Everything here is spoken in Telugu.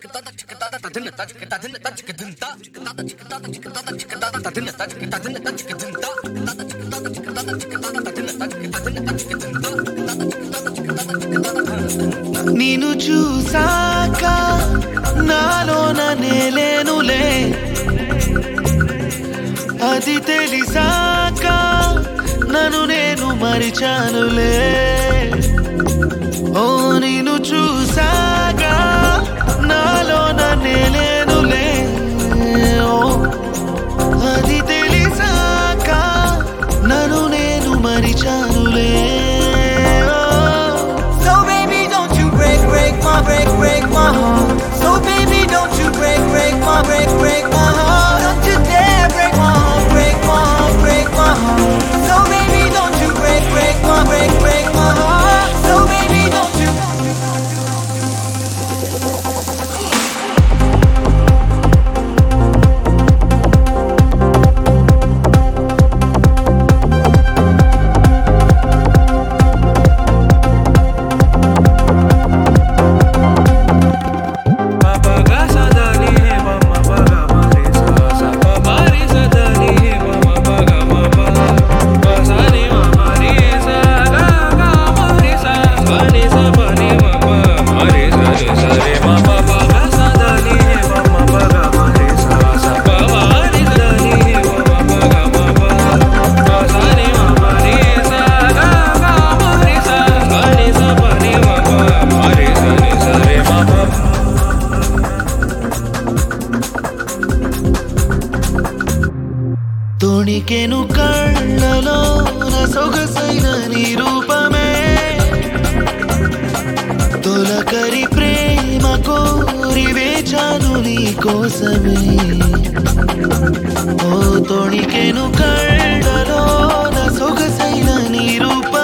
నిన్ను చూసాక నాలోన నేలేనులే అది తెలిసాక నన్ను నేను మరిచానులే ఓ నిన్ను చూసాక నాలోన నేలేనులే ఓ అది తెలిసాక నన్ను నేను మరిచానులే ఓ So baby, don't you break, break my, break, break my heart. So baby, don't you break, break my, break, break my heart. Don't you dare break my heart, break my heart, break my heart. So baby, don't you break, break my, break, break my heart. So baby, don't you. తొణికెను కళ్ళలో సొగసైన నీ రూపమే తొలకరి ప్రేమ కోరి వేచాను నీ కోసమే ఓ తొణికెను కళ్ళలో సొగసైన నీ రూపమే